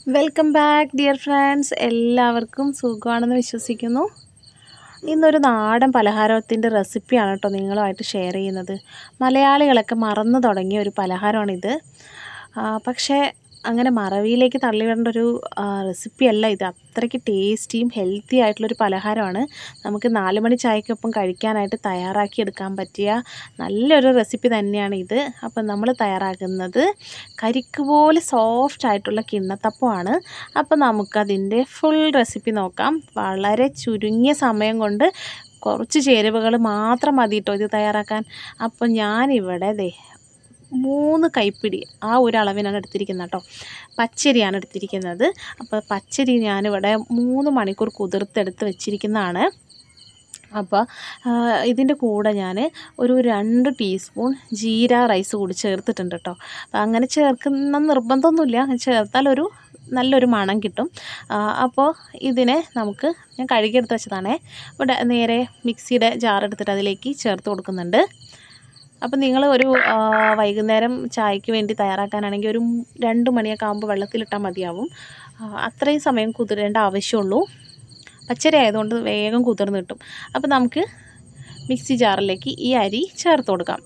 welcome back dear friends എല്ലാവർക്കും സുഖമാണെന്ന് വിശ്വസിക്കുന്നു ഇന്നൊരു നാടൻ പലഹാരത്തിൻ്റെ റെസിപ്പിയാണ് കേട്ടോ നിങ്ങളുമായിട്ട് ഷെയർ ചെയ്യുന്നത് മലയാളികളൊക്കെ മറന്നു തുടങ്ങിയ ഒരു പലഹാരമാണിത് ആ, പക്ഷേ അങ്ങനെ മറവിയിലേക്ക് തള്ളിവിടേണ്ട ഒരു റെസിപ്പി അല്ല ഇത് അത്രയ്ക്ക് ടേസ്റ്റിയും ഹെൽത്തി ആയിട്ടുള്ളൊരു പലഹാരമാണ് നമുക്ക് നാല് മണി ചായക്കൊപ്പം കഴിക്കാനായിട്ട് തയ്യാറാക്കി എടുക്കാൻ പറ്റിയ നല്ലൊരു റെസിപ്പി തന്നെയാണ് ഇത് അപ്പം നമ്മൾ തയ്യാറാക്കുന്നത് കരിക്ക് പോലെ സോഫ്റ്റ് ആയിട്ടുള്ള കിണ്ണത്തപ്പമാണ് അപ്പം നമുക്കതിൻ്റെ ഫുൾ റെസിപ്പി നോക്കാം വളരെ ചുരുങ്ങിയ സമയം കൊണ്ട് കുറച്ച് ചേരുവകൾ മാത്രം മതി കേട്ടോ ഇത് തയ്യാറാക്കാൻ അപ്പം ഞാനിവിടെ ദേ മൂന്ന് കൈപ്പിടി ആ ഒരു അളവിനാണ് എടുത്തിരിക്കുന്നത് കേട്ടോ പച്ചരിയാണ് എടുത്തിരിക്കുന്നത് അപ്പോൾ പച്ചരി ഞാനിവിടെ മൂന്ന് മണിക്കൂർ കുതിർത്തെടുത്ത് വെച്ചിരിക്കുന്നതാണ് അപ്പോൾ ഇതിൻ്റെ കൂടെ ഞാൻ ഒരു രണ്ട് ടീസ്പൂൺ ജീര റൈസ് കൂടി ചേർത്തിട്ടുണ്ട് കേട്ടോ അപ്പോൾ അങ്ങനെ ചേർക്കുന്ന നിർബന്ധമൊന്നുമില്ല അങ്ങനെ ചേർത്താൽ ഒരു നല്ലൊരു മണം കിട്ടും ആ, അപ്പോൾ ഇതിനെ നമുക്ക് ഞാൻ കഴുകിയെടുത്ത് വെച്ചതാണേ ഇവിടെ നേരെ മിക്സിയുടെ ജാർ എടുത്തിട്ട് അതിലേക്ക് ചേർത്ത് കൊടുക്കുന്നുണ്ട് അപ്പം നിങ്ങൾ ഒരു ആ, വൈകുന്നേരം ചായക്ക് വേണ്ടി തയ്യാറാക്കാനാണെങ്കിൽ ഒരു രണ്ട് മണിയൊക്കെ ആകുമ്പോൾ വെള്ളത്തിലിട്ടാൽ മതിയാവും ആ, അത്രയും സമയം കുതിരേണ്ട ആവശ്യമുള്ളൂ പച്ചരി ആയതുകൊണ്ട് വേഗം കുതിർന്ന് കിട്ടും അപ്പോൾ നമുക്ക് മിക്സി ജാറിലേക്ക് ഈ അരി ചേർത്ത് കൊടുക്കാം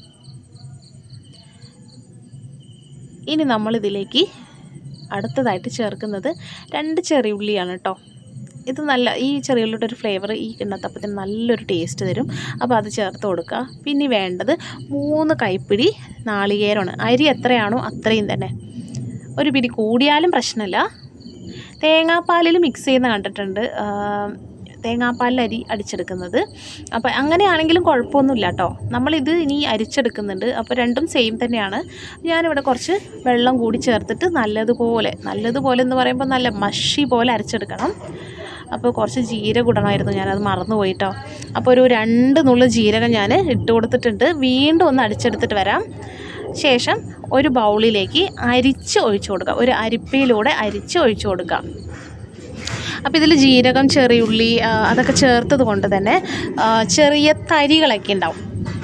ഇനി നമ്മളിതിലേക്ക് അടുത്തതായിട്ട് ചേർക്കുന്നത് രണ്ട് ചെറിയ ഉള്ളിയാണ് കേട്ടോ ഇത് നല്ല ഈ ചെറിയുള്ളിയുടെ ഒരു ഫ്ലേവർ ഈ കിണ്ണത്തപ്പത്തിന് നല്ലൊരു ടേസ്റ്റ് തരും അപ്പോൾ അത് ചേർത്ത് കൊടുക്കുക പിന്നെ വേണ്ടത് മൂന്ന് കൈപ്പിടി നാളികേരമാണ് അരി എത്രയാണോ അത്രയും തന്നെ ഒരു പിടി കൂടിയാലും പ്രശ്നമില്ല തേങ്ങാപ്പാലിൽ മിക്സ് ചെയ്യുന്ന കണ്ടിട്ടുണ്ട് ആ, തേങ്ങാപ്പാലിൽ അരി അടിച്ചെടുക്കുന്നത് അപ്പോൾ അങ്ങനെയാണെങ്കിലും കുഴപ്പമൊന്നുമില്ല കേട്ടോ നമ്മളിത് ഇനി അരിച്ചെടുക്കുന്നുണ്ട് അപ്പോൾ രണ്ടും സെയിം തന്നെയാണ് ഞാനിവിടെ കുറച്ച് വെള്ളം കൂടി ചേർത്തിട്ട് നല്ലതുപോലെ നല്ലതുപോലെ എന്ന് പറയുമ്പോൾ നല്ല മഷി പോലെ അരച്ചെടുക്കണം അപ്പോൾ കുറച്ച് ജീരകം ഇടണമായിരുന്നു ഞാനത് മറന്നു പോയിട്ടോ അപ്പോൾ ഒരു രണ്ട് നുള്ളു ജീരകം ഞാൻ ഇട്ട് കൊടുത്തിട്ടുണ്ട് വീണ്ടും ഒന്ന് അടിച്ചെടുത്തിട്ട് വരാം ശേഷം ഒരു ബൗളിലേക്ക് അരിച്ച് ഒഴിച്ചു കൊടുക്കുക ഒരു അരിപ്പയിലൂടെ അരിച്ച് ഒഴിച്ചു കൊടുക്കുക അപ്പോൾ ഇതിൽ ജീരകം ചെറിയുള്ളി ആ, അതൊക്കെ ചേർത്തത് കൊണ്ട് തന്നെ ആ, ചെറിയ തരികളൊക്കെ ഉണ്ടാവും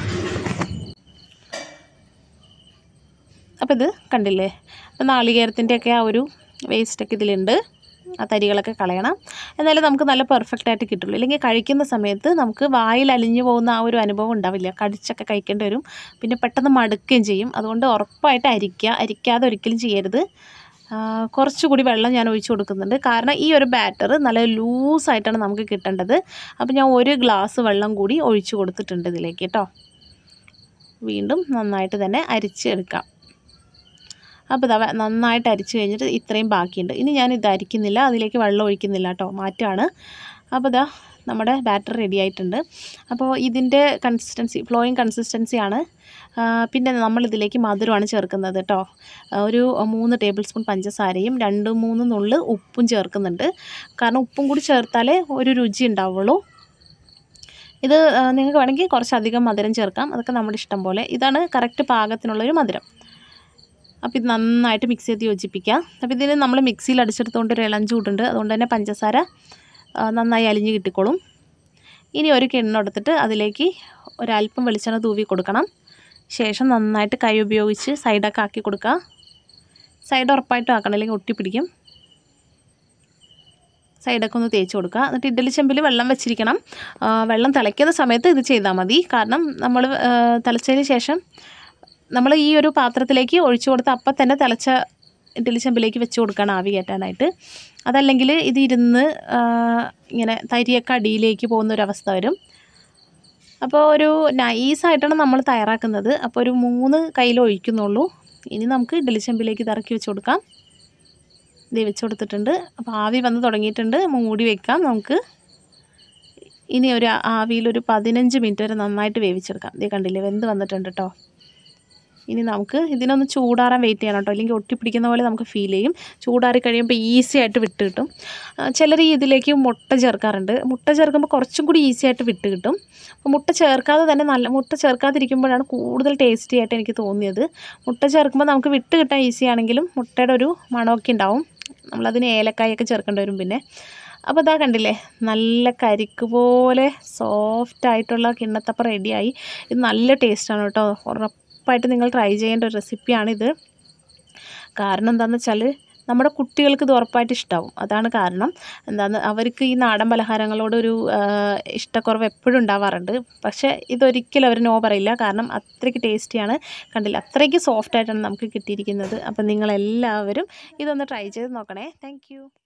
അപ്പോൾ ഇത് കണ്ടില്ലേ അപ്പോൾ നാളികേരത്തിൻ്റെയൊക്കെ ആ ഒരു വേസ്റ്റൊക്കെ ഇതിലുണ്ട് ആ തരികളൊക്കെ കളയണം എന്നാലും നമുക്ക് നല്ല പെർഫെക്റ്റ് ആയിട്ട് കിട്ടുള്ളൂ ഇല്ലെങ്കിൽ കഴിക്കുന്ന സമയത്ത് നമുക്ക് വായിൽ അലിഞ്ഞു പോകുന്ന ആ ഒരു അനുഭവം ഉണ്ടാവില്ല കടിച്ചൊക്കെ കഴിക്കേണ്ടി വരും പിന്നെ പെട്ടെന്ന് മടുക്കുകയും ചെയ്യും അതുകൊണ്ട് ഉറപ്പായിട്ട് അരിക്കുക അരിക്കാതെ ഒരിക്കലും ചെയ്യരുത് ആ, കുറച്ചുകൂടി വെള്ളം ഞാൻ ഒഴിച്ചു കൊടുക്കുന്നുണ്ട് കാരണം ഈ ഒരു ബാറ്റർ നല്ല ലൂസായിട്ടാണ് നമുക്ക് കിട്ടേണ്ടത് അപ്പോൾ ഞാൻ ഒരു ഗ്ലാസ് വെള്ളം കൂടി ഒഴിച്ചു കൊടുത്തിട്ടുണ്ട് ഇതിലേക്ക് കേട്ടോ വീണ്ടും നന്നായിട്ട് തന്നെ അരിച്ചെടുക്കാം അപ്പോൾ ഇതാ വെ- നന്നായിട്ട് അരിച്ച് കഴിഞ്ഞിട്ട് ഇത്രയും ബാക്കിയുണ്ട് ഇനി ഞാൻ ഇത് അരിക്കുന്നില്ല അതിലേക്ക് വെള്ളം ഒഴിക്കുന്നില്ല കേട്ടോ മാറ്റാണ് അപ്പോൾ ഇതാ നമ്മുടെ ബാറ്റർ റെഡി ആയിട്ടുണ്ട് അപ്പോൾ ഇതിൻ്റെ കൺസിസ്റ്റൻസി ഫ്ലോയിങ് കൺസിസ്റ്റൻസിയാണ് ആ, പിന്നെ നമ്മൾ ഇതിലേക്ക് മധുരമാണ് ചേർക്കുന്നത് കേട്ടോ ആ, ഒരു മൂന്ന് ടേബിൾ സ്പൂൺ പഞ്ചസാരയും രണ്ട് മൂന്ന് നുള്ള് ഉപ്പും ചേർക്കുന്നുണ്ട് കാരണം ഉപ്പും കൂടി ചേർത്താലേ ഒരു രുചി ഉണ്ടാവുള്ളൂ ഇത് ആ, നിങ്ങൾക്ക് വേണമെങ്കിൽ കുറച്ചധികം മധുരം ചേർക്കാം അതൊക്കെ നമ്മുടെ ഇഷ്ടം പോലെ ഇതാണ് കറക്റ്റ് പാകത്തിനുള്ളൊരു മധുരം അപ്പോൾ ഇത് നന്നായിട്ട് മിക്സ് ചെയ്ത് യോജിപ്പിക്കുക അപ്പോൾ ഇതിന് നമ്മൾ മിക്സിയിൽ അടിച്ചെടുത്തുകൊണ്ട് ഒരു ഇളം ചൂടുണ്ട് അതുകൊണ്ട് തന്നെ പഞ്ചസാര ആ, നന്നായി അലിഞ്ഞ് കിട്ടിക്കോളും ഇനി ഒരു കിണ്ണം എടുത്തിട്ട് അതിലേക്ക് ഒരല്പം വെളിച്ചെണ്ണ തൂവി കൊടുക്കണം ശേഷം നന്നായിട്ട് കൈ ഉപയോഗിച്ച് സൈഡൊക്കെ ആക്കി കൊടുക്കുക സൈഡ് ഉറപ്പായിട്ടും ആക്കണം അല്ലെങ്കിൽ ഒട്ടിപ്പിടിക്കും സൈഡൊക്കെ ഒന്ന് തേച്ച് കൊടുക്കുക എന്നിട്ട് ഇഡ്ഡലി ചെമ്പിൽ വെള്ളം വെച്ചിരിക്കണം ആ, വെള്ളം തിളയ്ക്കുന്ന സമയത്ത് ഇത് ചെയ്താൽ മതി കാരണം നമ്മൾ തിളച്ചതിന് ശേഷം നമ്മൾ ഈ ഒരു പാത്രത്തിലേക്ക് ഒഴിച്ചു കൊടുത്ത് അപ്പം തന്നെ തിളച്ച ഇഡ്ഡലി ചെമ്പിലേക്ക് വെച്ച് കൊടുക്കണം ആവി കയറ്റാനായിട്ട് അതല്ലെങ്കിൽ ഇത് ഇരുന്ന് ആ, ഇങ്ങനെ തരിയൊക്കെ അടിയിലേക്ക് പോകുന്ന ഒരു അവസ്ഥ വരും അപ്പോൾ ഒരു നൈസായിട്ടാണ് നമ്മൾ തയ്യാറാക്കുന്നത് അപ്പോൾ ഒരു മൂന്ന് കയ്യിൽ ഒഴിക്കുന്നുള്ളൂ ഇനി നമുക്ക് ഇഡ്ഡലി ചെമ്പിലേക്ക് ഇത് ഇറക്കി വെച്ച് കൊടുക്കാം ഇത് വെച്ച് കൊടുത്തിട്ടുണ്ട് അപ്പോൾ ആവി വന്ന് തുടങ്ങിയിട്ടുണ്ട് മൂടി വെക്കാം നമുക്ക് ഇനി ഒരു ആവിയിൽ ഒരു പതിനഞ്ച് മിനിറ്റ് വരെ നന്നായിട്ട് വേവിച്ചെടുക്കാം ഇതേ കണ്ടില്ലേ വെന്ത് വന്നിട്ടുണ്ട് കേട്ടോ ഇനി നമുക്ക് ഇതിനൊന്ന് ചൂടാറാൻ വെയിറ്റ് ചെയ്യണം കേട്ടോ അല്ലെങ്കിൽ ഒട്ടിപ്പിടിക്കുന്ന പോലെ നമുക്ക് ഫീൽ ചെയ്യും ചൂടാറി കഴിയുമ്പോൾ ഈസി ആയിട്ട് വിട്ട് കിട്ടും ചിലർ ഇതിലേക്ക് മുട്ട ചേർക്കാറുണ്ട് മുട്ട ചേർക്കുമ്പോൾ കുറച്ചും കൂടി ഈസി ആയിട്ട് വിട്ട് കിട്ടും അപ്പോൾ മുട്ട ചേർക്കാതെ തന്നെ നല്ല മുട്ട ചേർക്കാതിരിക്കുമ്പോഴാണ് കൂടുതൽ ടേസ്റ്റി ആയിട്ട് എനിക്ക് തോന്നിയത് മുട്ട ചേർക്കുമ്പോൾ നമുക്ക് വിട്ട് കിട്ടാൻ ഈസി ആണെങ്കിലും മുട്ടയുടെ ഒരു മണമൊക്കെ ഉണ്ടാവും നമ്മളതിന് ഏലക്കായൊക്കെ ചേർക്കേണ്ടി വരും പിന്നെ അപ്പോൾ ഇതാ കണ്ടില്ലേ നല്ല കരിക്ക് പോലെ സോഫ്റ്റ് ആയിട്ടുള്ള കിണ്ണത്തപ്പം റെഡിയായി ഇത് നല്ല ടേസ്റ്റാണ് കേട്ടോ ഉറപ്പായിട്ട് നിങ്ങൾ ട്രൈ ചെയ്യേണ്ട ഒരു റെസിപ്പിയാണിത് കാരണം എന്താണെന്ന് വെച്ചാൽ നമ്മുടെ കുട്ടികൾക്ക് ഇത് ഉറപ്പായിട്ട് ഇഷ്ടമാവും അതാണ് കാരണം എന്താന്ന് അവർക്ക് ഈ നാടൻ പലഹാരങ്ങളോടൊരു ആ, ഇഷ്ടക്കുറവ് എപ്പോഴും ഉണ്ടാവാറുണ്ട് പക്ഷേ ഇതൊരിക്കലും അവർ നോ പറയില്ല കാരണം അത്രയ്ക്ക് ടേസ്റ്റിയാണ് കണ്ടില്ല അത്രയ്ക്ക് സോഫ്റ്റ് ആയിട്ടാണ് നമുക്ക് കിട്ടിയിരിക്കുന്നത് അപ്പം നിങ്ങളെല്ലാവരും ഇതൊന്ന് ട്രൈ ചെയ്ത് നോക്കണേ താങ്ക്